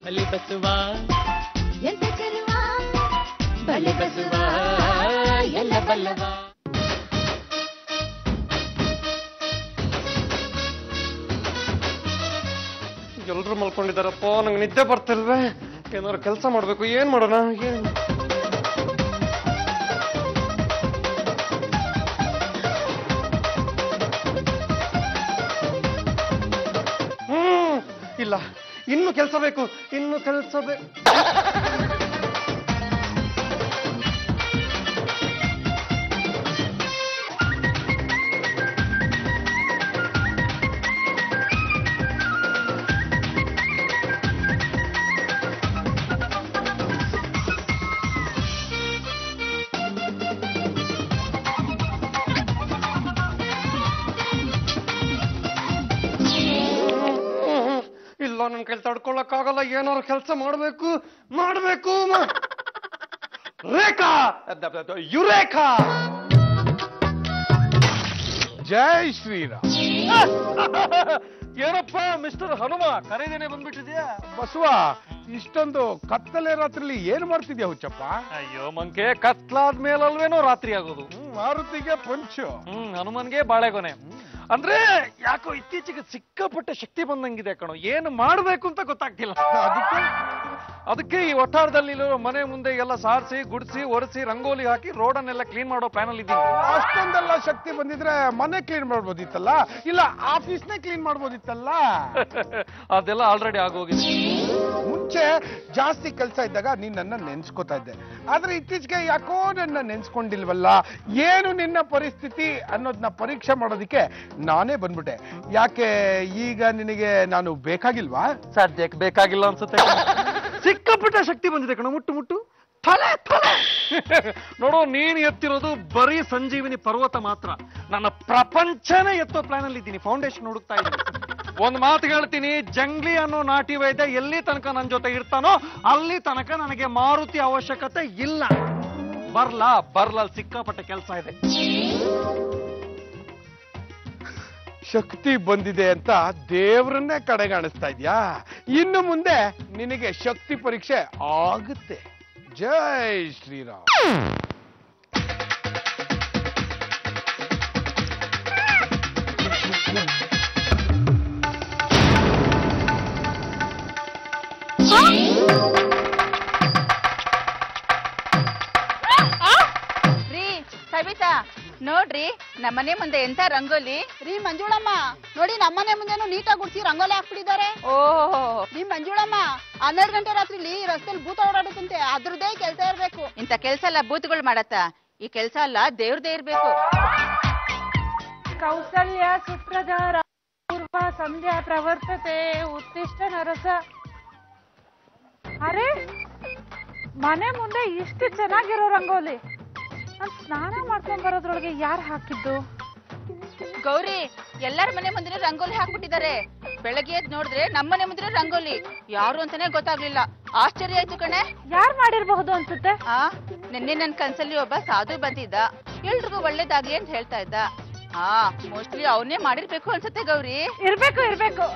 ಬಲಿ ಬಸವ ಎಂತ ಚೆಲುವ ಬಲೆ ಬಸುವ ಎಲ್ಲ ಬಲ್ಲವ ಎಲ್ರು ಮಲ್ಕೊಂಡಿದ್ದಾರಪ್ಪ ನಂಗೆ ನಿದ್ದೆ ಬರ್ತಿಲ್ವೇ ಏನಾದ್ರು ಕೆಲಸ ಮಾಡ್ಬೇಕು ಏನ್ ಮಾಡೋಣ ಏನ್ ಹ್ಮ್ ಇಲ್ಲ ಇನ್ನು ಕೆಲಸ ಬೇಕು ಇನ್ನು ಕೆಲಸ ಬೇಕು ಇಲ್ಲ ನನ್ ಕೈಲಿ ತಡ್ಕೊಳಕ್ಕಾಗಲ್ಲ ಏನಾದ್ರು ಕೆಲಸ ಮಾಡ್ಬೇಕು ಮಾಡ್ಬೇಕು ಮಾ- ರೇಖಾ ಅದ್- ಅದ್- ಅದ್- ಯುರೇಖಾ ಜೈ ಶ್ರೀರಾಮ್ ಏನಪ್ಪ ಮಿಸ್ಟರ್ ಹನುಮ ಕರೆದೇನೆ ಬಂದ್ಬಿಟ್ಟಿದ್ಯಾ ಬಸವ ಇಷ್ಟೊಂದು ಕತ್ತಲೆ ರಾತ್ರಿಲಿ ಏನ್ ಮಾಡ್ತಿದ್ಯಾ ಹುಚ್ಚಪ್ಪ ಅಯ್ಯೋ ಮಂಕೆ ಕತ್ಲಾದ್ಮೇಲಲ್ವೇನೋ ರಾತ್ರಿ ಆಗೋದು ಹ್ಮ್, ಮಾರುತಿಗೆ ಪಂಚು ಹ್ಮ್ ಹನುಮನ್ಗೆ ಬಾಳೆಗೊನೆ ಅಂದ್ರೆ ಯಾಕೋ ಇತ್ತೀಚೆಗೆ ಸಿಕ್ಕಾಪಟ್ಟೆ ಶಕ್ತಿ ಬಂದಂಗಿದೆ ಕಣೋ ಏನು ಮಾಡ್ಬೇಕು ಅಂತ ಗೊತ್ತಾಗ್ತಿಲ್ಲ ಅದಕ್ಕೆ ಅದಕ್ಕೆ ಈ ಒಟ್ಟಾರದಲ್ಲಿರೋ ಮನೆ ಮುಂದೆ ಎಲ್ಲ ಸಾರಿಸಿ ಗುಡಿಸಿ ಒರೆಸಿ ರಂಗೋಲಿ ಹಾಕಿ ರೋಡನ್ನೆಲ್ಲ ಕ್ಲೀನ್ ಮಾಡೋ ಪ್ಲಾನಲ್ಲಿ ಇದ್ದೀನಿ ಅಷ್ಟೊಂದೆಲ್ಲ ಶಕ್ತಿ ಬಂದಿದ್ರೆ ಮನೆ ಕ್ಲೀನ್ ಮಾಡ್ಬೋದಿತ್ತಲ್ಲ ಇಲ್ಲ ಆಫೀಸ್ನೇ ಕ್ಲೀನ್ ಮಾಡ್ಬೋದಿತ್ತಲ್ಲ ಅದೆಲ್ಲ ಆಲ್ರೆಡಿ ಆಗೋಗಿದೆ ಮುಂಚೆ ಜಾಸ್ತಿ ಕೆಲಸ ಇದ್ದಾಗ ನೀನ್ ನನ್ನ ನೆನ್ಸ್ಕೊತಾ ಇದ್ದೆ ಆದ್ರೆ ಇತ್ತೀಚೆಗೆ ಯಾಕೋ ನನ್ನ ನೆನ್ಸ್ಕೊಂಡಿಲ್ವಲ್ಲ ಏನು ನಿನ್ನ ಪರಿಸ್ಥಿತಿ ಅನ್ನೋದನ್ನ ಪರೀಕ್ಷೆ ಮಾಡೋದಿಕ್ಕೆ ನಾನೇ ಬಂದ್ಬಿಟ್ಟೆ ಯಾಕೆ ಈಗ ನಿನಗೆ ನಾನು ಬೇಕಾಗಿಲ್ವಾ ಸದ್ಯಕ್ಕೆ ಬೇಕಾಗಿಲ್ಲ ಅನ್ಸುತ್ತೆ ಸಿಕ್ಕಾಪಟ್ಟೆ ಶಕ್ತಿ ಬಂದಿದೆ ಕಣ ಮುಟ್ಟು ಮುಟ್ಟು ತಲೆ ತಲೆ ನೋಡು ನೀನ್ ಎತ್ತಿರೋದು ಬರೀ ಸಂಜೀವಿನಿ ಪರ್ವತ ಮಾತ್ರ ನನ್ನ ಪ್ರಪಂಚನೇ ಎತ್ತೋ ಪ್ಲಾನ್ ಅಲ್ಲಿ ಇದ್ದೀನಿ ಫೌಂಡೇಶನ್ ಹುಡುಕ್ತಾ ಇದ್ದೀನಿ ಒಂದ್ ಮಾತು ಹೇಳ್ತೀನಿ ಜಂಗ್ಲಿ ಅನ್ನೋ ನಾಟಿ ವೈದ್ಯ ಎಲ್ಲಿ ತನಕ ನನ್ನ ಜೊತೆ ಇರ್ತಾನೋ ಅಲ್ಲಿ ತನಕ ನನಗೆ ಮಾರುತಿ ಅವಶ್ಯಕತೆ ಇಲ್ಲ ಬರ್ಲಾ ಬರ್ಲಾ ಅಲ್ಲಿ ಸಿಕ್ಕಾಪಟ್ಟೆ ಕೆಲಸ ಇದೆ ಶಕ್ತಿ ಬಂದಿದೆ ಅಂತ ದೇವ್ರನ್ನೇ ಕಡೆಗಾಣಿಸ್ತಾ ಇದ್ಯಾ ಇನ್ನು ಮುಂದೆ ನಿನಗೆ ಶಕ್ತಿ ಪರೀಕ್ಷೆ ಆಗುತ್ತೆ ಜೈ ಶ್ರೀರಾಮ್ ರೀ ಸವಿತಾ ನೋಡ್ರಿ ನಮ್ಮನೆ ಮುಂದೆ ಎಂತ ರಂಗೋಲಿ ರೀ ಮಂಜುಳಮ್ಮ ನೋಡಿ ನಮ್ಮನೆ ಮುಂದೆನೂ ನೀಟಾಗಿ ಗುಡ್ಸಿ ರಂಗೋಲಿ ಹಾಕ್ಬಿಟ್ಟಿದ್ದಾರೆ ಓಹೋ ರೀ ಮಂಜುಳಮ್ಮ ಹನ್ನೆರಡು ಗಂಟೆ ರಾತ್ರಿಲಿ ರಸ್ತೆಲಿ ಭೂತ ಓಡಾಡುತ್ತಂತೆ ಅದ್ರದ್ದೇ ಕೆಲಸ ಇರ್ಬೇಕು ಇಂಥ ಕೆಲ್ಸ ಎಲ್ಲ ಬೂತ್ಗಳು ಮಾಡತ್ತ ಈ ಕೆಲ್ಸ ಅಲ್ಲ ದೇವ್ರದೇ ಇರ್ಬೇಕು ಕೌಸಲ್ಯ ಸುಪ್ರಜಾರ ಪೂರ್ವ ಸಂಧ್ಯಾ ಪ್ರವರ್ತತೆ ಉತ್ತಿಷ್ಟ ನರಸ ಅರೆ ಮನೆ ಮುಂದೆ ಇಷ್ಟು ಚೆನ್ನಾಗಿರೋ ರಂಗೋಲಿ ನಾನ್ ಸ್ನಾನ ಮಾಡ್ಕೊಂಡ್ ಬರೋದ್ರೊಳಗೆ ಯಾರು ಹಾಕಿದ್ದು ಗೌರಿ ಎಲ್ಲಾರ ಮನೆ ಮುಂದೆ ರಂಗೋಲಿ ಹಾಕ್ಬಿಟ್ಟಿದ್ದಾರೆ ಬೆಳಗ್ಗೆ ಎದ್ದು ನೋಡಿದ್ರೆ ನಮ್ಮನೆ ಮುಂದೆ ರಂಗೋಲಿ ಯಾರು ಅಂತಾನೆ ಗೊತ್ತಾಗ್ಲಿಲ್ಲ ಆಶ್ಚರ್ಯ ಆಯ್ತು ಕಣೆ ಯಾರು ಮಾಡಿರ್ಬಹುದು ಅನ್ಸುತ್ತೆ ಆ ನಿನ್ನೆ ನನ್ ಕನ್ಸಲ್ಲಿ ಒಬ್ಬ ಸಾಧು ಬಂದಿದ್ದ ಎಲ್ರಿಗೂ ಒಳ್ಳೇದಾಗ್ಲಿ ಅಂತ ಹೇಳ್ತಾ ಇದ್ದ ಹಾ ಮೋಸ್ಟ್ಲಿ ಅವನೇ ಮಾಡಿರ್ಬೇಕು ಅನ್ಸುತ್ತೆ ಗೌರಿ ಇರ್ಬೇಕು ಇರ್ಬೇಕು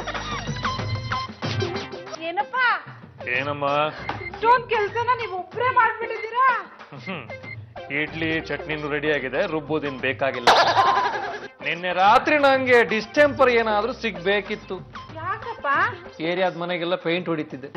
ಏನಪ್ಪ ಏನಮ್ಮ ಇಷ್ಟೊಂದ್ ಕೆಲ್ಸನ ನೀವ್ ಒಬ್ರೇ ಮಾಡ್ಬಿಟ್ಟಿದ್ದೀರಾ ಇಡ್ಲಿ ಚಟ್ನಿನೂ ರೆಡಿ ಆಗಿದೆ ರುಬ್ಬೋದಿನ್ ಬೇಕಾಗಿಲ್ಲ ನಿನ್ನೆ ರಾತ್ರಿ ನಂಗೆ ಡಿಸ್ಟೆಂಪರ್ ಏನಾದ್ರೂ ಸಿಗ್ಬೇಕಿತ್ತು ಯಾಕಪ್ಪ ಏರಿಯಾದ ಮನೆಗೆಲ್ಲ ಪೇಂಟ್ ಹೊಡಿತಿದ್ದೆ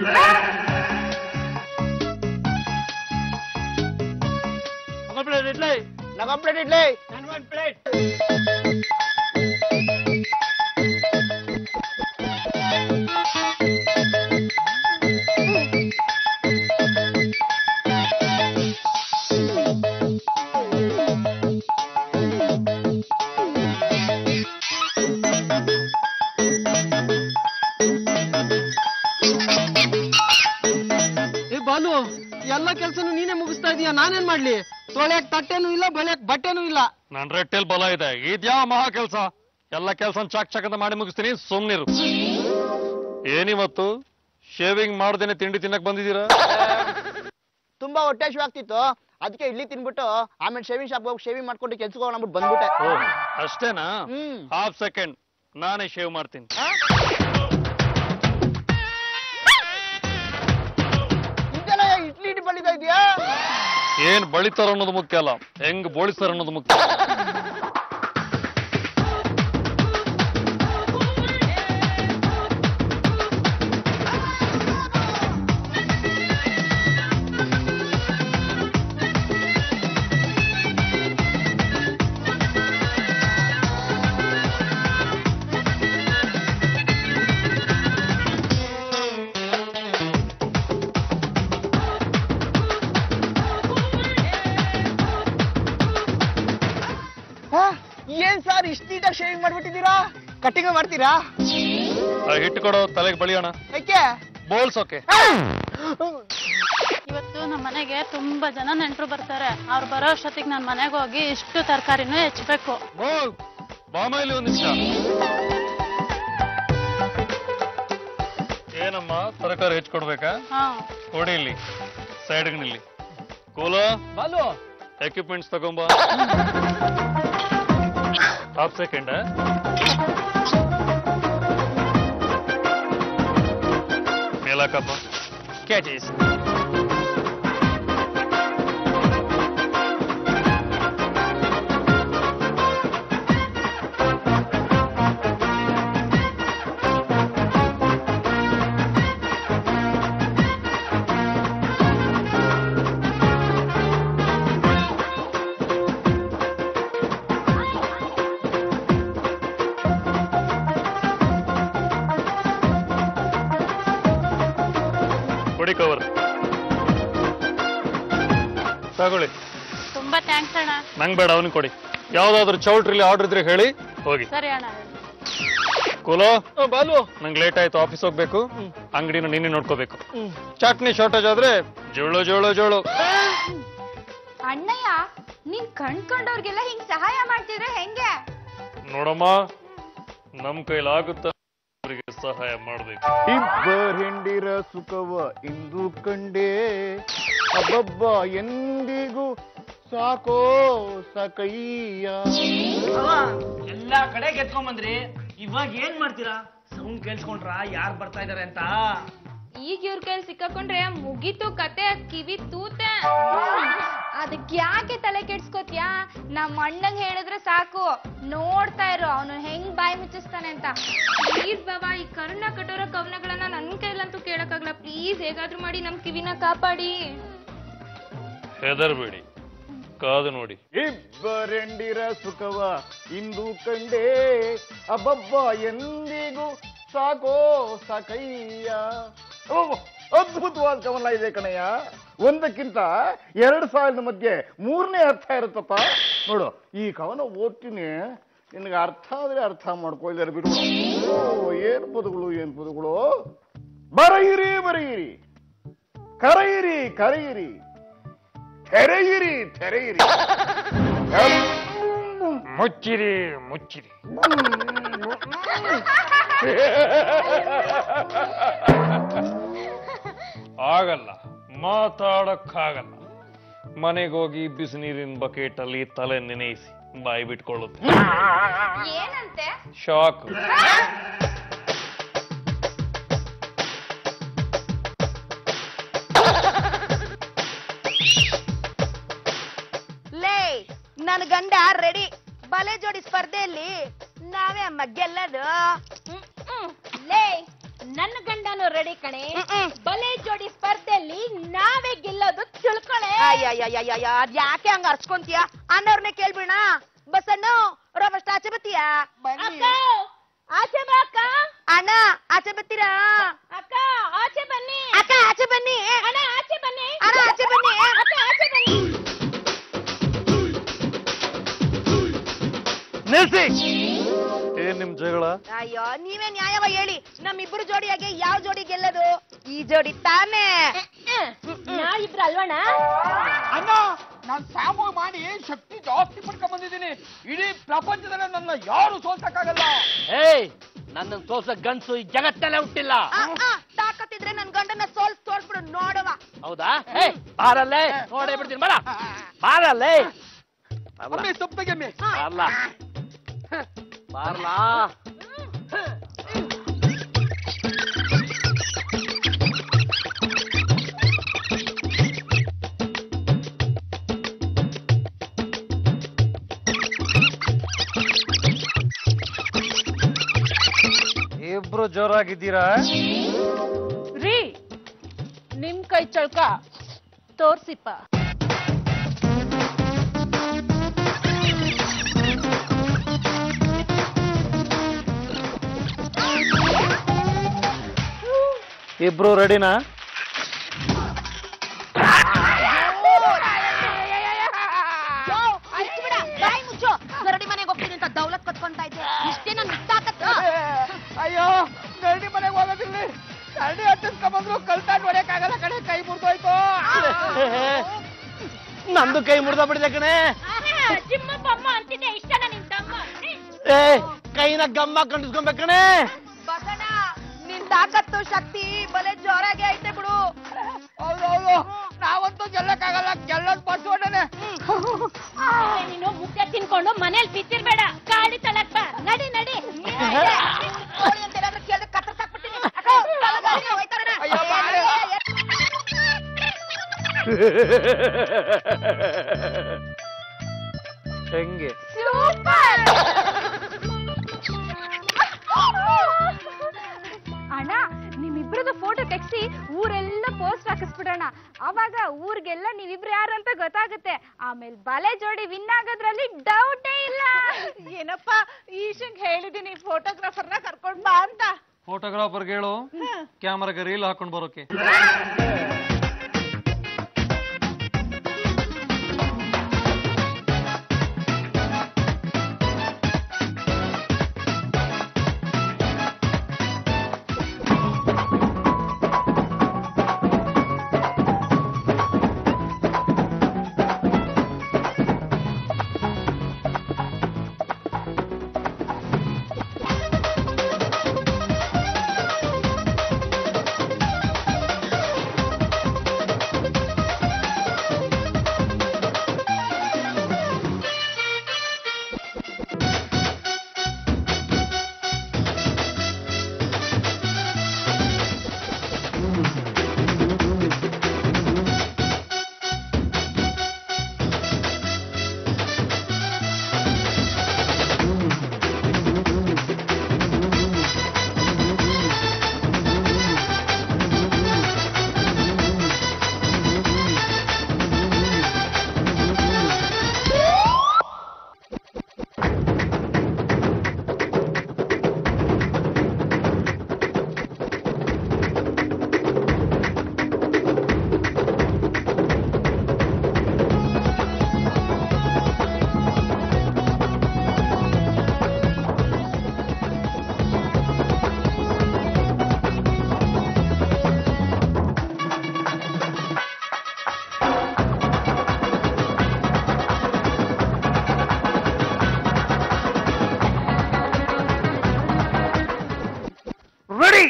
ಏ ಬಾಲು ಎಲ್ಲ ಕೆಲ್ಸನೂ ನೀನೇ ಮುಗಿಸ್ತಾ ಇದೀಯ ನಾನೇನ್ ಮಾಡ್ಲಿ ತೊಳೆಯಕ್ ತಟ್ಟೆನೂ ಇಲ್ಲ ಬಳಿಯಕ್ ಬಟ್ಟೆನೂ ಇಲ್ಲ ನನ್ ರೆಟ್ಟೆಲ್ ಬಲ ಇದೆ ಇದ್ಯಾ ಮಹಾ ಕೆಲ್ಸ ಎಲ್ಲ ಕೆಲ್ಸ ಚಾಕ್ ಚಾಕ್ ಅಂತ ಮಾಡಿ ಮುಗಿಸ್ತೀನಿ ಸುಮ್ನಿರು ಏನಿವತ್ತು ಶೇವಿಂಗ್ ಮಾಡ್ದೇನೆ ತಿಂಡಿ ತಿನ್ನಕ್ ಬಂದಿದ್ದೀರಾ ತುಂಬಾ ಹೊಟ್ಟೆ ಹಸಿವು ಆಗ್ತಿತ್ತು ಅದಕ್ಕೆ ಇಡ್ಲಿ ತಿನ್ಬಿಟ್ಟು ಆಮೇಲೆ ಶೇವಿಂಗ್ ಶಾಪ್ ಹೋಗಿ ಶೇವಿಂಗ್ ಮಾಡ್ಕೊಂಡು ಕೆಲ್ಸಕ್ಕೆ ಹೋಗೋಣ ಅಂದ್ಬಿಟ್ಟು ಬಂದ್ಬಿಟ್ಟೆ ಓ ಅಷ್ಟೇನಾ ಹ್ಮ್ ಹಾಫ್ ಸೆಕೆಂಡ್ ನಾನೇ ಶೇವ್ ಮಾಡ್ತೀನಿ ಏನ್ ಬಳಿತಾರ ಅನ್ನೋದು ಮುಖ್ಯ ಅಲ್ಲ ಹೆಂಗ್ ಬೋಳಿಸ್ತಾರ ಅನ್ನೋದು ಮುಖ್ಯ ಏನ್ ಸರ್ ಇಷ್ಟ ನೀಟಾಗಿ ಶೇವಿಂಗ್ ಮಾಡ್ಬಿಟ್ಟಿದ್ದೀರಾ ಕಟ್ಟಿಂಗ್ ಮಾಡ್ತೀರಾ ಆ ಹಿಟ್ಟು ಕೊಡೋ ತಲೆಗೆ ಬಳಿಯೋಣ ಯಾಕೆ ಬೋಳ್ಸೋಕೆ ಇವತ್ತು ನಮ್ಮ ಮನೆಗೆ ತುಂಬಾ ಜನ ನೆಂಟರು ಬರ್ತಾರೆ ಅವ್ರು ಬರೋ ಅಷ್ಟೊತ್ತಿಗೆ ನಾನು ಮನೆಗೆ ಹೋಗಿ ಇಷ್ಟು ತರಕಾರಿನೂ ಹೆಚ್ಚಬೇಕು ಬೋಲ್ ಬಾಮೈಲಿ ಒಂದ್ ನಿಮಿಷ ಏನಮ್ಮ ತರಕಾರಿ ಹೆಚ್ಚಿಕೊಡ್ಬೇಕಾ ಹಾ ಕೊಡಿ ಇಲ್ಲಿ ಸೈಡ್ ನಿಲ್ಲಿ ಕೂಲ ಬಾಲು ಎಕ್ವಿಪ್ಮೆಂಟ್ಸ್ ತಗೊಂಬ ಹಾಫ್ ಸೆಕೆಂಡ್ ಮೇಲಾಕಪ್ಪ ಕ್ಯಾಟೀಸ್ ಕೊಡಿ ಕವರ್ ತಗೊಳ್ಳಿ ತುಂಬಾ ಥ್ಯಾಂಕ್ಸ್ ಅಣ್ಣ ನಂಗ್ ಬೇಡ ಅವನಿಗೆ ಕೊಡಿ ಯಾವ್ದಾದ್ರು ಚೌಲ್ಟ್ರಿಲಿ ಆರ್ಡರ್ ಇದ್ರೆ ಹೇಳಿ ಹೋಗಿ ಸರಿ ಅಣ್ಣ ಕೂಲೋ ಬಾಲು ನಂಗೆ ಲೇಟ್ ಆಯ್ತು ಆಫೀಸ್ ಹೋಗ್ಬೇಕು ಅಂಗಡಿನ ನೀನೇ ನೋಡ್ಕೋಬೇಕು ಚಟ್ನಿ ಶಾರ್ಟೇಜ್ ಆದ್ರೆ ಜೋಳು ಜೋಳು ಜೋಳು ಅಣ್ಣಯ್ಯ ನೀನ್ ಕಣ್ಕೊಂಡವ್ರಿಗೆಲ್ಲ ಹಿಂಗ್ ಸಹಾಯ ಮಾಡ್ತಿದ್ರೆ ಹೆಂಗೆ ನೋಡಮ್ಮ ನಮ್ ಕೈಲಾಗುತ್ತ ಅವರಿಗೆ ಸಹಾಯ ಮಾಡ್ಬೇಕು ಇಬ್ಬರಿಂಡಿರ ಸುಖವ ಇಂದು ಕಂಡೆ ಅಬ್ಬಬ್ಬ ಎಂದಿಗೂ ಸಾಕೋ ಸಾಕಯ್ಯ ಎಲ್ಲಾ ಕಡೆ ಗೆದ್ಕೊಂಡ್ ಬಂದ್ರಿ ಇವಾಗ ಏನ್ ಮಾಡ್ತೀರಾ ಸೌಂಡ್ ಕೇಳಿಸ್ಕೊಂಡ್ರ ಯಾರು ಬರ್ತಾ ಇದಾರೆ ಅಂತ ಈಗ ಇವ್ರ ಕೈಲಿ ಸಿಕ್ಕಾಕೊಂಡ್ರೆ ಮುಗೀತು ಕತೆ ಕಿವಿ ತೂತೆ ಅದಕ್ಕೆ ಯಾಕೆ ತಲೆ ಕೆಡ್ಸ್ಕೊತ್ಯಾ ನಮ್ಮ ಅಣ್ಣಂಗ್ ಹೇಳಿದ್ರೆ ಸಾಕು ನೋಡ್ತಾ ಇರೋ ಅವನು ಹೆಂಗ್ ಬಾಯಿ ಮುಚ್ಚಿಸ್ತಾನೆ ಅಂತ ಪ್ಲೀಸ್ ಬಾಬಾ ಈ ಕರ್ಣ ಕಠೋರ ಕವನಗಳನ್ನ ನನ್ ಕೈಲಂತೂ ಕೇಳಕ್ಕಾಗಲ್ಲ ಪ್ಲೀಸ್ ಹೇಗಾದ್ರೂ ಮಾಡಿ ನಮ್ ಕಿವಿನ ಕಾಪಾಡಿ ಹೆದರ್ಬೇಡಿ ಕಾದು ನೋಡಿ ಇಬ್ಬರೆಂಡಿರ ಸುಖವ ಇಂದು ಕಂಡೆ ಅಬ್ಬಬ್ಬ ಎಂದಿಗೂ ಸಾಕೋ ಸಾಕಯ್ಯ ಓ, ಅದ್ಭುತವಾದ ಕವನ ಇದೆ ಕಣಯ್ಯ ಒಂದಕ್ಕಿಂತ ಎರಡು ಸಾವಿರದ ಮಧ್ಯೆ ಮೂರನೇ ಅರ್ಥ ಇರುತ್ತಪ್ಪ ನೋಡು ಈ ಕವನ ಓದ್ತೀನಿ ನಿನಗೆ ಅರ್ಥ ಆದ್ರೆ ಅರ್ಥ ಮಾಡ್ಕೊಳ್ದಾರೆ ಬಿಡು ಓ ಏನ್ ಪದಗಳು ಏನ್ ಪದಗಳು ಬರೆಯಿರಿ ಬರೆಯಿರಿ ಕರೆಯಿರಿ ಕರೆಯಿರಿ ತೆರೆಯಿರಿ ತೆರೆಯಿರಿ ಮುಚ್ಚಿರಿ ಮುಚ್ಚಿರಿ ಆಗಲ್ಲ ಮಾತಾಡಕ್ಕಾಗಲ್ಲ ಮನೆಗೋಗಿ ಬಿಸಿನೀರಿನ ಬಕೆಟ್ ಅಲ್ಲಿ ತಲೆ ನೆನೆಯಿಸಿ ಬಾಯಿ ಬಿಟ್ಕೊಳ್ಳುತ್ತೆ ಏನಂತೆ ಶಾಕ್ ಲೇ ನನ್ ಗಂಡ ರೆಡಿ ಬಲೆ ಜೋಡಿ ಸ್ಪರ್ಧೆಯಲ್ಲಿ ನಾವೇ ಅಮ್ಮ ಗೆಲ್ಲದು ಲೇ ನನ್ನ ಗಂಡನು ರೆಡಿ ಕಣೆ ಬಲೆ ಜೋಡಿ ಸ್ಪರ್ಧೆಯಲ್ಲಿ ನಾವೇ ಗೆಲ್ಲೋದು ತಿಳ್ಕೊಳೆ ಅಯ್ಯಯ್ಯಯ್ಯಯ್ಯ ಅದ್ ಯಾಕೆ ಹಂಗ ಅರ್ಸ್ಕೊಂತೀಯ ಅನ್ನೋರ್ನೇ ಕೇಳ್ಬಿಣ ಬಸ್ಸನ್ನು ರೋಬಸ್ಟ್ ಆಚೆ ಬತ್ತೀಯಾ ಅಕ್ಕ ಆಚೆ ಬಾ ಅಕ್ಕ ಅಣ್ಣ ಆಚೆ ಬತ್ತೀರಾ ಅಕ್ಕ ಆಚೆ ಬನ್ನಿ ಅಕ್ಕ ಆಚೆ ಬನ್ನಿ ಅಣ್ಣ ಆಚೆ ಬನ್ನಿ ಅಣ್ಣ ಆಚೆ ಬನ್ನಿ ಅಕ್ಕ ಆಚೆ ಬನ್ನಿ ನಿಲ್ಸಿ ಏನ್ ನಿಮ್ ಜಗಳ ಅಯ್ಯೋ ನೀವೇ ನ್ಯಾಯವ ಹೇಳಿ ನಮ್ಮಿಬ್ರು ಜೋಡಿಯಾಗೆ ಯಾವ ಜೋಡಿ ಗೆಲ್ಲದು ಈ ಜೋಡಿ ತಾನೇ ನಾವಿಬ್ರು ಅಲ್ವಣ್ಣ ಅಣ್ಣ ನಾನ್ ಸಾಮು ಮಾಡಿ ಶಕ್ತಿ ಜಾಸ್ತಿ ಪಡ್ಕೊಂಡ್ ಬಂದಿದ್ದೀನಿ ಇಡೀ ಪ್ರಪಂಚದಲ್ಲಿ ನನ್ನ ಯಾರು ಸೋಲ್ಸಕ್ಕಾಗಲ್ಲ ಏಯ್ ನನ್ನ ಸೋಲ್ಸ ಗನ್ಸು ಈ ಜಗತ್ತಲ್ಲೇ ಹುಟ್ಟಿಲ್ಲ ಆ, ಆ, ತಾಕತ್ತಿದ್ರೆ ನನ್ ಗಂಡನ ಸೋಲ್ಸ್ ತೋರ್ಸ್ಬಿಡು ನೋಡುವ ಹೌದಾ ಏ ಬಾರಲ್ಲೇ ನೋಡೇ ಬಿಡ್ತೀನಿ ಬರ ಬಾರಲ್ಲೇ ಸೊಪ್ಪಿಗೆ ಬಾರ್ಲ ಬಾರ್ಲಾ ಇಬ್ರು ಜೋರಾಗಿದ್ದೀರಾ ರೀ ನಿಮ್ ಕೈ ಚಳ್ಕ ತೋರ್ಸಿಪ್ಪ ಇಬ್ರು ರೆಡಿನಾ ಯೋ, ಮುಚ್ಚು ಬಿಡ, ಬಾಯ್ ಮುಚ್ಚು ಗರಡಿ ಮನೆಗೆ ಹೋಗ್ತೀನಿ ಅಂತ ದೌಲತ್ ಕತ್ಕೊಂತ ಇದ್ದೆ ಇಷ್ಟೇ ನನ್ ತಾಕತ್ತು ಅಯ್ಯೋ ಗರಡಿ ಮನೆಗೆ ಹೋಗೋದಿಲ್ಲ ಗರಡಿ ಹತ್ತಿಸ್ಕೊಂಬಂದ್ರು ಕಲ್ತಾಂಡ್ ಹೊಡೆಯಕ್ಕಾಗಲ್ಲ ಕಡೆ ಕೈ ಮುರಿದೋಯ್ತು ನಂದು ಕೈ ಮುರ್ದ ಬಿಡಿದೆ ಕಣೆ ಏ ಕೈನ ಗಮ್ಮ ಕಂಡಿಸ್ಕೊಂಬೇಕು ಕಣೆ ಬಸಣ್ಣ ನಿನ್ ತಾಕತ್ತು ಶಕ್ತಿ ಬಲೆ ಜೋರಾಗಿ ಐತೆ ಬಿಡು ಹೌದು ಹೌದು ನಾವಂತೂ ಗೆಲ್ಲಕ್ಕಾಗಲ್ಲ ಗೆಲ್ಲೋದ್ ಬಸವಣ್ಣನೆ ನೀನು ಮುದ್ದೆ ತಿನ್ಕೊಂಡು ಮನೇಲಿ ಬಿತ್ತಿರ್ಬೇಡ ಕಾಡಿ ತಲಕ್ ಬಾ ನಡಿ ನಡಿ ಕೋಳಿ ಅಂತ ಏನಾದ್ರು ಕೇಳಿದ್ರೆ ಕತ್ತರ್ಸಾಕ್ಬಿಡ್ತೀನಿ. ಅಕ್ಕ, ತಲೆಗಾಡಿ ಹೋಯ್ತಾರಣ್ಣ. ಅಯ್ಯೋ, ಬಾಳೆ. ಹೆಂಗೆ ಅಣ್ಣ ನಿಮ್ಮಿಬ್ರದ್ದು ಫೋಟೋ ತೆಗ್ಸಿ ಊರೆಲ್ಲ ಪೋಸ್ಟ್ ಹಾಕಿಸ್ಬಿಡೋಣ ಅವಾಗ ಊರಿಗೆಲ್ಲ ನೀವಿಬ್ರು ಯಾರು ಅಂತ ಗೊತ್ತಾಗುತ್ತೆ ಆಮೇಲೆ ಬಲೆ ಜೋಡಿ ವಿನ್ ಆಗೋದ್ರಲ್ಲಿ ಡೌಟೇ ಇಲ್ಲ ಏನಪ್ಪ ಈಶಂಗ್ ಹೇಳಿದೀನಿ ಫೋಟೋಗ್ರಾಫರ್ನ ಕರ್ಕೊಂಡ್ ಬಾ ಅಂತ ಫೋಟೋಗ್ರಾಫರ್ಗೆ ಹೇಳು ಕ್ಯಾಮರಾಗೆ ರೀಲ್ ಹಾಕೊಂಡ್ ಬರೋಕೆ ರೆಡಿ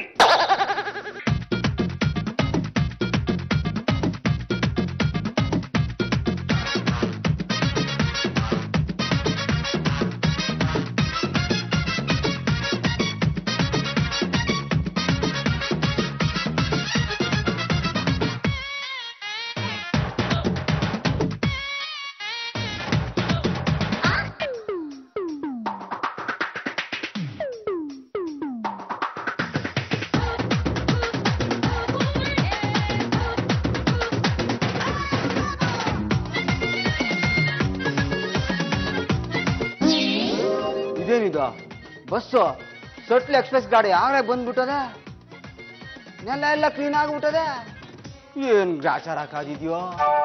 ಇದೇನಿದು ಬಸ್ಸು ಸಟ್ಲ್ ಎಕ್ಸ್ಪ್ರೆಸ್ ಗಾಡಿ ಆಗಲೇ ಬಂದ್ಬಿಟ್ಟದೆ ನೆಲ ಎಲ್ಲ ಕ್ಲೀನ್ ಆಗ್ಬಿಟ್ಟದೆ ಏನ್ ಗ್ರಾಚಾರ ಕಾದಿದ್ಯೋ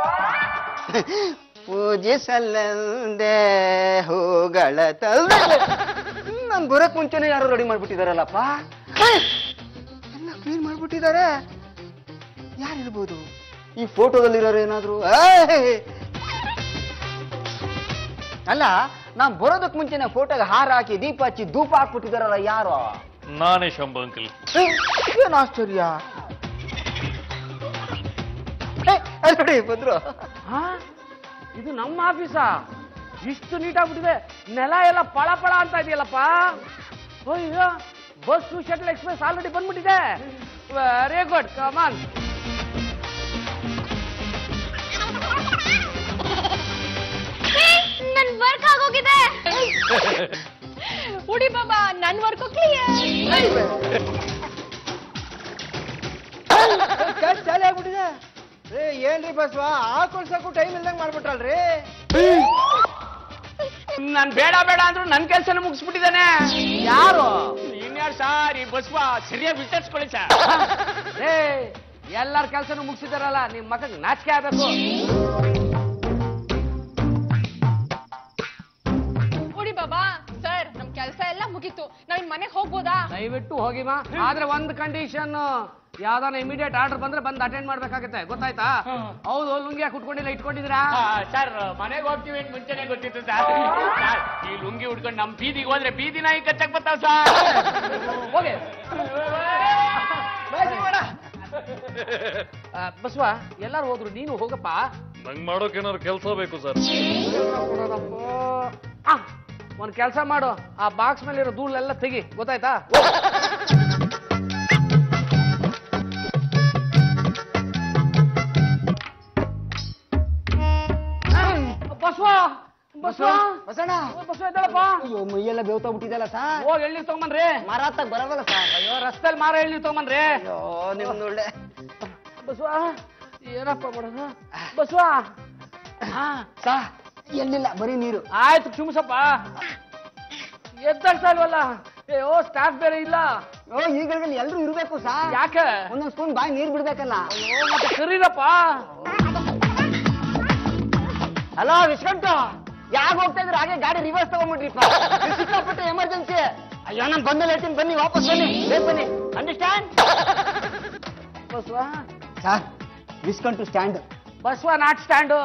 ಪೂಜೆ ಸಲ್ಲಂದೆ ಹೂಗಳ ನಾನು ಬರಕ್ ಮುಂಚೆನೆ ಯಾರೋ ರೆಡಿ ಮಾಡ್ಬಿಟ್ಟಿದಾರಲ್ಲಪ್ಪ ಎಲ್ಲ ಕ್ಲೀನ್ ಮಾಡ್ಬಿಟ್ಟಿದ್ದಾರೆ ಯಾರಿರ್ಬೋದು ಈ ಫೋಟೋದಲ್ಲಿರೋರು ಏನಾದ್ರು ಏಯ್! ಅಲ್ಲ ನಾನ್ ಬರೋದಕ್ ಮುಂಚೆನೆ ಫೋಟೋಗೆ ಹಾರ ಹಾಕಿ ದೀಪ ಹಚ್ಚಿ ಧೂಪ ಹಾಕ್ಬಿಟ್ಟಿದಾರಲ್ಲ ಯಾರು ನಾನೇ ಶಂಭು ಅಂಕಲ್ ಏನ್ ಆಶ್ಚರ್ಯ ಏ, ಅಲ್ಲಿ ನೋಡಿ ಬಂದ್ರು ಇದು ನಮ್ಮ ಆಫೀಸಾ ಇಷ್ಟು ನೀಟಾಗ್ಬಿಟ್ಟಿದೆ ನೆಲ ಎಲ್ಲ ಪಳ ಪಳ ಅಂತ ಇದೆಯಲ್ಲಪ್ಪ ಅಯ್ಯೋ ಬಸ್ ಶಟಲ್ ಎಕ್ಸ್ಪ್ರೆಸ್ ಆಲ್ರೆಡಿ ಬಂದ್ಬಿಟ್ಟಿದೆ ವೆರಿ ಗುಡ್ ಕಮಾನ್ ನನ್ ವರ್ಕ್ ಆಗೋಗಿದೆ ಉಡಿ ಬಾಬಾ ನನ್ ವರ್ಕ್ ಕ್ಲಿಯರ್ ರೀ ಏನ್ರಿ ಬಸ್ವಾ ಹಾಕೊಳ್ಸಕ್ಕೂ ಟೈಮ್ ಇಲ್ದಂಗ್ ಮಾಡ್ಬಿಟ್ರಲ್ರಿ ನಾನ್ ಬೇಡ ಬೇಡ ಅಂದ್ರು ನನ್ ಕೆಲ್ಸನ ಮುಗಿಸ್ಬಿಟ್ಟಿದ್ದಾನೆ ಯಾರು ಇನ್ಯಾರು ಸಾರ್ ಈ ಬಸ್ವ ಸರಿಯಾಗಿ ವಿಚಾರಿಸ್ಕೊಳ್ಳಿ ಸರ್ ಏ ಎಲ್ಲಾರ ಕೆಲ್ಸನೂ ಮುಗಿಸಿದಾರಲ್ಲ ನಿಮ್ ಮಕ್ಕಳಿಗೆ ನಾಚಿಕೆ ಆಗ್ಬೇಕು ನೋಡಿ ಬಾಬಾ ಸರ್ ನಮ್ ಕೆಲ್ಸ ಎಲ್ಲ ಮುಗೀತು ನಾವ್ ಮನೆಗೆ ಹೋಗ್ಬೋದಾ ದಯವಿಟ್ಟು ಹೋಗಿಮಾ ಆದ್ರೆ ಒಂದ್ ಕಂಡೀಷನ್ ಯಾವ್ದಾನ ಇಮಿಡಿಯೇಟ್ ಆರ್ಡರ್ ಬಂದ್ರೆ ಬಂದ್ ಅಟೆಂಡ್ ಮಾಡ್ಬೇಕಾಗತ್ತೆ ಗೊತ್ತಾಯ್ತಾ ಹೌದು ಲುಂಗಿ ಯಾಕೆ ಉಟ್ಕೊಂಡಿಲ್ಲ ಇಟ್ಕೊಂಡಿದ್ದೀರಾ ಸರ್ ಮನೆಗೆ ಹೋಗ್ತೀವಿ ಅಂತ ಮುಂಚೆನೆ ಗೊತ್ತಿತ್ತು ಸರ್ ಸರ್, ಈ ಲುಂಗಿ ಉಟ್ಕೊಂಡು ನಮ್ ಬೀದಿಗೆ ಹೋದ್ರೆ ಬೀದಿ ನಾಯಿ ಕಚ್ಚಕ್ ಬರ್ತಾವ ಸರ್ ಹೋಗಿ ಆ, ಬಸವ ಎಲ್ಲಾರು ಹೋದ್ರು ನೀನು ಹೋಗಪ್ಪ ನಂಗೆ ಮಾಡೋಕೇನಾದ್ರು ಕೆಲಸ ಬೇಕು ಸರ್ ಆ, ಒಂದ್ ಕೆಲಸ ಮಾಡು ಆ ಬಾಕ್ಸ್ ಮೇಲೆ ಇರೋ ಧೂಳೆಲ್ಲ ತೆಗಿ ಗೊತ್ತಾಯ್ತಾ ಬಸವ ಬಸವ ಬಸಣ್ಣ ಬಸವ ಇದ್ದಾಳಪ್ಪ ಅಯ್ಯೋ ಮೈಯೆಲ್ಲ ಬೇವ್ತೋಗ್ಬಿಟ್ಟಿದಲ್ಲ ಸರ್ ಹೋಗಿ ಎಳ್ಳಿ ತಗೊಂಬನ್ರಿ ಮಾರಾತಕ್ ಬರವಲ್ಲ ಸರ್ ಅಯ್ಯೋ ರಸ್ತೆಲ್ ಮಾರ ಎಳ್ಳಿ ತಗೊಂಬನ್ರಿ ಅಯ್ಯೋ ನಿಮ್ದು ಒಳ್ಳೆ ಬಸವ ಏನಪ್ಪ ಮಾಡೋದು ಬಸವ ಹಾ ಸಾ ಎಲ್ಲಿಲ್ಲ ಬರೀ ನೀರು ಆಯ್ತು ಚುಮ್ಸಪ್ಪ ಎದ್ದಾಗ್ತಾ ಇಲ್ವಲ್ಲ ಏ ಓ ಸ್ಟಾಫ್ ಬೇರೆ ಇಲ್ಲ ಓ ಈಗಲೇ ಎಲ್ರು ಇರ್ಬೇಕು ಸಾ ಯಾಕೆ ಒಂದೊಂದ್ ಸ್ಪೂನ್ ಬಾಯಿ ನೀರ್ ಬಿಡ್ಬೇಕಲ್ಲ ಅಯ್ಯೋ, ಮತ್ತೆ ಕರೀರಪ್ಪ ಹಲೋ ವಿಶ್ವಂತ ಯಾಕೆ ಹೋಗ್ತಾ ಇದ್ರೆ ಹಾಗೆ ಗಾಡಿ ರಿವರ್ಸ್ ತಗೊಂಡ್ಬಿಟ್ರಿಪ್ಪ ಸಿಕ್ಕಾಪಟ್ಟೆ ಎಮರ್ಜೆನ್ಸಿ ಅಯ್ಯೋ ನಾನು ಬಂದಲ್ಲಿ ಹೇಳ್ತೀನಿ ಬನ್ನಿ ವಾಪಸ್ ಬನ್ನಿ ಬೇಗ ಬನ್ನಿ ಅಂಡರ್ಸ್ಟ್ಯಾಂಡ್ ಬಸವ ಸರ್ ವಿಸ್ಕಂಟ್ to stand Basava not stand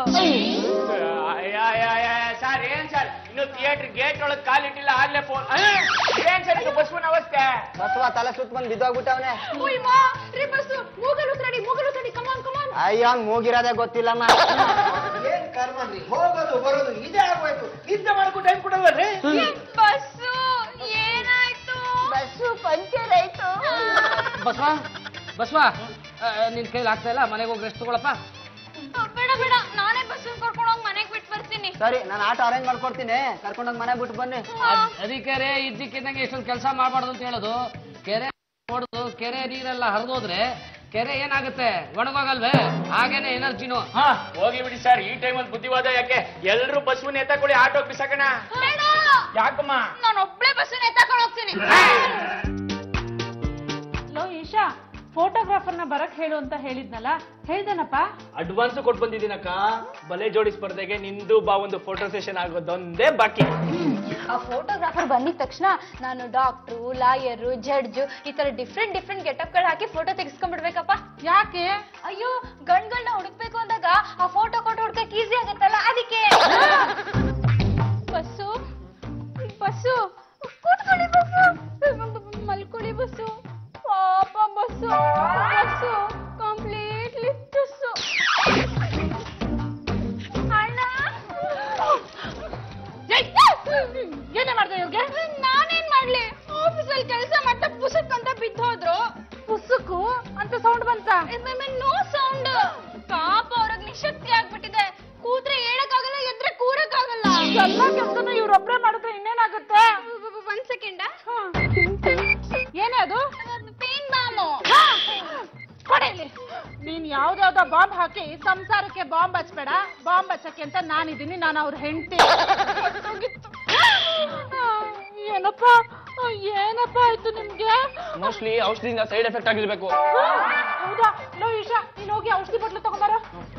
sir ಏನ್ ಸರ್ ಇನ್ನು ಥಿಯೇಟರ್ ಗೇಟ್ ಒಳಗ್ ಕಾಲಿಟ್ಟಿಲ್ಲ ಆಗ್ಲೇ ಫೋನ್ ಏನ್ ಸರ್ ಇದು ಬಸ್ವನ ಅವಸ್ಥೆ ಬಸವ ತಲೆ ಸುತ್ತ ಬಂದು ಬಿದ್ದೋಗ್ಬಿಟ್ಟವನೆ ರೀ ಬಸ್ಸು ಮೂಗಲು ತಡಿ ಮೂಗಲು ತಡಿ ಕಮಾನ್ ಕಮಾನ್ ಅಯ್ಯೋ ಅವ್ನ್ ಮೂಗಿರೋದೇ ಗೊತ್ತಿಲ್ಲಮ್ಮ ಬಸ್ಸು ಏನಾಯ್ತು ಬಸ್ಸು ಪಂಚರ್ ಆಯ್ತು ಬಸವ ಬಸವ ಆ, ನಿನ್ ಕೈಲಿ ಆಗ್ತಾ ಇಲ್ಲ ಮನೆಗೆ ಹೋಗಿ ರೆಸ್ಟ್ ತಗೊಳಪ್ಪ ಬೇಡ ಬೇಡ ನಾನೇ ಬಸ್ಸು ಕರ್ಕೊಂಡು ಹೋಗಿ ಮನೆಗೆ ಬಿಟ್ಟು ಬರ್ತೀನಿ ಸರಿ ನಾನು ಆಟೋ ಅರೇಂಜ್ ಮಾಡ್ಕೊಡ್ತೀನಿ ಕರ್ಕೊಂಡೋಗಿ ಮನೆ ಬಿಟ್ಟು ಬನ್ನಿ ಅದ್- ಅದಕ್ಕೆ ರೇ ಇದ್ದಕ್ಕಿದ್ದಂಗೆ ಇಷ್ಟೊಂದು ಕೆಲಸ ಮಾಡಬಾರ್ದು ಅಂತ ಹೇಳೋದು ಕೆರೆ ನೋಡುದು ಕೆರೆ ನೀರೆಲ್ಲ ಹರಿದೋದ್ರೆ ಕೆರೆ ಏನಾಗುತ್ತೆ ಒಣಗೋಗಲ್ವೇ ಹಾಗೇನೆ ಎನರ್ಜಿನು ಹಾ ಹೋಗಿ ಬಿಡಿ ಸರ್ ಈ ಟೈಮಲ್ಲಿ ಬುದ್ಧಿವಾದ ಯಾಕೆ ಎಲ್ರು ಬಸ್ವನ್ನ ಎತ್ತಕೊಳ್ಳಿ ಆಟೋ ಬಿಸಾಕಣ ಬೇಡ ಯಾಕಮ್ಮ ನಾನು ಒಬ್ಳೆ ಬಸ್ಸನ್ನ ಎತ್ತಾಕೊಂಡು ಹೋಗ್ತೀನಿ ಲೋ ಈಶಾ ಫೋಟೋಗ್ರಾಫರ್ನ ಬರಕ್ ಹೇಳು ಅಂತ ಹೇಳಿದ್ನಲ್ಲ ಹೇಳ್ದೇನಪ್ಪ ಅಡ್ವಾನ್ಸ್ ಕೊಟ್ಟು ಬಂದಿದ್ದೀನಕ್ಕ ಬಲೆ ಜೋಡಿ ಸ್ಪರ್ಧೆಗೆ ನಿಂದು ಬಾ ಒಂದು ಫೋಟೋ ಸೆಷನ್ ಆಗೋದೊಂದೇ ಬಾಕಿ ಆ ಫೋಟೋಗ್ರಾಫರ್ ಬಂದಿದ ತಕ್ಷಣ ನಾನು ಡಾಕ್ಟ್ರು ಲಾಯರು ಜಡ್ಜು ಈ ತರ ಡಿಫ್ರೆಂಟ್ ಡಿಫ್ರೆಂಟ್ ಗೆಟಪ್ಗಳು ಹಾಕಿ ಫೋಟೋ ತೆಗಿಸ್ಕೊಂಡ್ಬಿಡ್ಬೇಕಪ್ಪ ಯಾಕೆ ಅಯ್ಯೋ ಗಂಡ್ಗಳನ್ನ ಹುಡುಕ್ಬೇಕು ಅಂದಾಗ ಆ ಫೋಟೋ ಕೊಟ್ಟು ಹುಡ್ಕಕ್ ಈಸಿ ಆಗುತ್ತಲ್ಲ ಅದಕ್ಕೆ ಬಸ್ಸು ಬಸ್ಸು ಕೂತ್ಕೊಳ್ಳಿ ಬಸ್ಸು ಮಲ್ಕೊಳ್ಳಿ ಬಸ್ಸು ಪಾಪ ಬಸ್ಸು ಬಸ್ಸು ಕಂಪ್ಲೀಟ್ಲಿ ತುಸ್ಸು ಅಣ್ಣ ಏನೇ ಮಾಡ್ದೆ ಇವ್ರಿಗೆ ನಾನೇನ್ ಮಾಡ್ಲಿ ಆಫೀಸಲ್ಲಿ ಕೆಲಸ ಮಾಡ್ತಾ ಪುಸಕ್ ಅಂತ ಬಿದ್ದೋದ್ರು ಪುಸ್ತಕು ಅಂತ ಸೌಂಡ್ ಬಂತ ನೋ ಸೌಂಡ್ ಪಾಪ ಅವ್ರಿಗೆ ನಿಶಕ್ತಿ ಆಗ್ಬಿಟ್ಟಿದೆ ಕೂತ್ರೆ ಹೇಳಕ್ಕಾಗಲ್ಲ ಎದ್ರೆ ಕೂರಕ್ಕಾಗಲ್ಲ ಎಲ್ಲ ಕೆಲ್ಸನ ಇವ್ರೊಬ್ರೇ ಮಾಡಿದ್ರೆ ಇನ್ನೇನಾಗುತ್ತೆ ಒಂದ್ ಸೆಕೆಂಡ್ ಏನೇ ಅದು ಪೇನ್ ಬಾಮು ಕೊಡೇಲಿ ನೀನ್ ಯಾವ್ದಾವ್ದೋ ಬಾಂಬ್ ಹಾಕಿ ಸಂಸಾರಕ್ಕೆ ಬಾಂಬ್ ಹಚ್ಬೇಡ ಬಾಂಬ್ ಹಚ್ಚಕ್ಕೆ ಅಂತ ನಾನಿದ್ದೀನಿ ನಾನು ಅವ್ರ ಹೆಂಡತಿ ಏನಪ್ಪ ಏನಪ್ಪ ಆಯ್ತು ನಿಮ್ಗೆ ಮೋಸ್ಟ್ಲಿ ಔಷಧಿಯಿಂದ ಸೈಡ್ ಎಫೆಕ್ಟ್ ಆಗಿರ್ಬೇಕು ಹೌದಾ ಲೋ ಈಶಾ ನೀನ್ ಹೋಗಿ ಔಷಧಿ ಬಟ್ಲು ತಗೊಂಬಾರ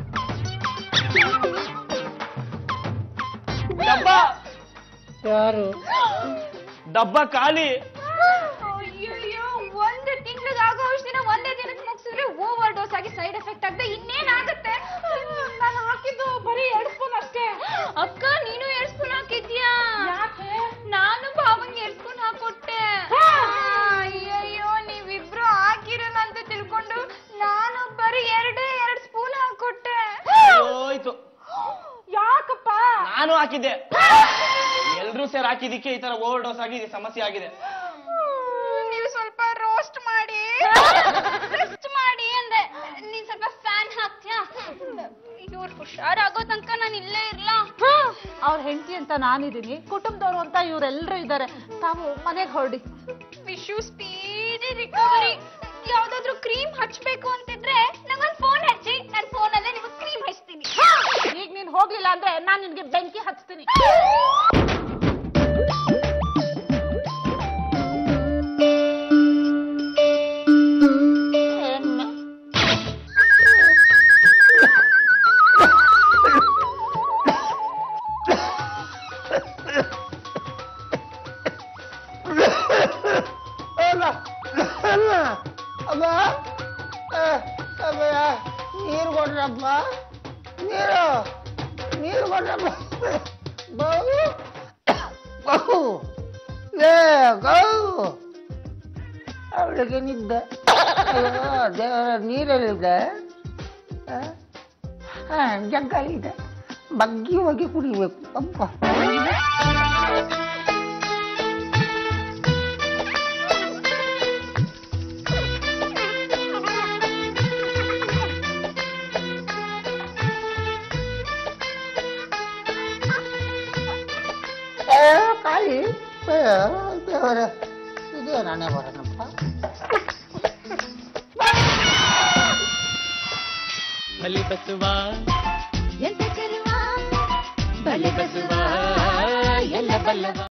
ಡಬ್ಬ ಯಾರು ಡಬ್ಬ ಖಾಲಿ ಅಯ್ಯಯ್ಯೋ ಒಂದು ತಿಂಗಳಿಗೆ ಆಗೋ ಔಷಧಿನ ಒಂದೇ ದಿನಕ್ಕೆ ಮುಗಿಸಿದ್ರೆ ಓವರ್ ಡೋಸ್ ಆಗಿ ಸೈಡ್ ಎಫೆಕ್ಟ್ ಆಗದೆ ಇನ್ನೇನಾಗುತ್ತೆ ನಾನು ಹಾಕಿದ್ದು ಬರೀ ಎರಡು ಸ್ಪೂನ್ ಅಷ್ಟೇ ಅಕ್ಕ ನೀನು ಎರಡ್ ಸ್ಪೂನ್ ಹಾಕಿದ್ಯಾ ಯಾಕೆ ನಾನು ಭಾವಂಗೆ ಎರಡ್ ಸ್ಪೂನ್ ಹಾಕೊಟ್ಟೆ ಅಯ್ಯಯ್ಯೋ ನೀವಿಬ್ರು ಹಾಕಿರಲ್ಲ ಅಂತ ತಿಳ್ಕೊಂಡು ನಾನು ಬರೀ ಎರಡೇ ಎರಡ್ ಸ್ಪೂನ್ ಹಾಕೊಟ್ಟೆ ಹೋಯ್ತು ಯಾಕಪ್ಪ ನಾನು ಹಾಕಿದ್ದೆ ಎಲ್ರೂ ಸೇರ್ ಹಾಕಿದ್ದಕ್ಕೆ ಈ ತರ ಓವರ್ ಡೋಸ್ ಆಗಿ ಈ ಸಮಸ್ಯೆ ಆಗಿದೆ ನೀವು ಸ್ವಲ್ಪ ರೋಸ್ಟ್ ಮಾಡಿ ರೆಸ್ಟ್ ಮಾಡಿ ಅಂದೆ ನೀನ್ ಸ್ವಲ್ಪ ಫ್ಯಾನ್ ಹಾಕ್ತೀಯಾ ಇವ್ರು ಹುಷಾರಾಗೋ ತನಕ ನಾನು ಇಲ್ಲೇ ಇರ್ಲಾ ಅವ್ರ ಹೆಂಡತಿ ಅಂತ ನಾನಿದ್ದೀನಿ ಕುಟುಂಬದವ್ರು ಅಂತ ಇವರೆಲ್ಲರೂ ಇದ್ದಾರೆ ತಾವು ಮನೆಗೆ ಹೊರಡಿ ವಿಶು ಸ್ಪೀಡಿ ರಿಕವರಿ ಯಾವ್ದಾದ್ರು ಕ್ರೀಮ್ ಹಚ್ಬೇಕು ಅಂತಿದ್ರೆ ನಂಗೊಂದ್ ಫೋನ್ ಹಚ್ಚಿ ನನ್ ಫೋನ್ ಅಲ್ಲೇ ನಾನ್ ನಿನ್ಗೆ ಬೆಂಕಿ ಹಚ್ತೀನಿ ಅಲ್ಲ ಅಲ್ಲ ಅಮ್ಮ ಆ, ಅಮ್ಮ ನೀರು ಕೊಡ್ರಪ್ಪ ನೀರು ನೀರು ಕೊಡ್ರಪ್ಪ ಬಹು ಬಹು ಲೇ ಗೌ ಅವಳಿಗೆ ನಿದ್ದೆ ಅಯ್ಯೋ ದೇವರ ನೀರಲ್ಲಿದೆ ಜಗ್ಗಲ್ಲಿದೆ ಬಗ್ಗಿ ಹೋಗಿ ಕುಡಿಬೇಕು ಅಪ್ಪ ಏ, ಕಾಳಿ ಏ, ದೇವರೇ ಇದೇ ನಾನೇ ಬರೋಣಪ್ಪ ಬಲಿ ಬಸವ ಎಂತ ಚೆಲುವ ಬಲಿ ಬಸವ ಎಲ್ಲ ಬಲ್ಲವ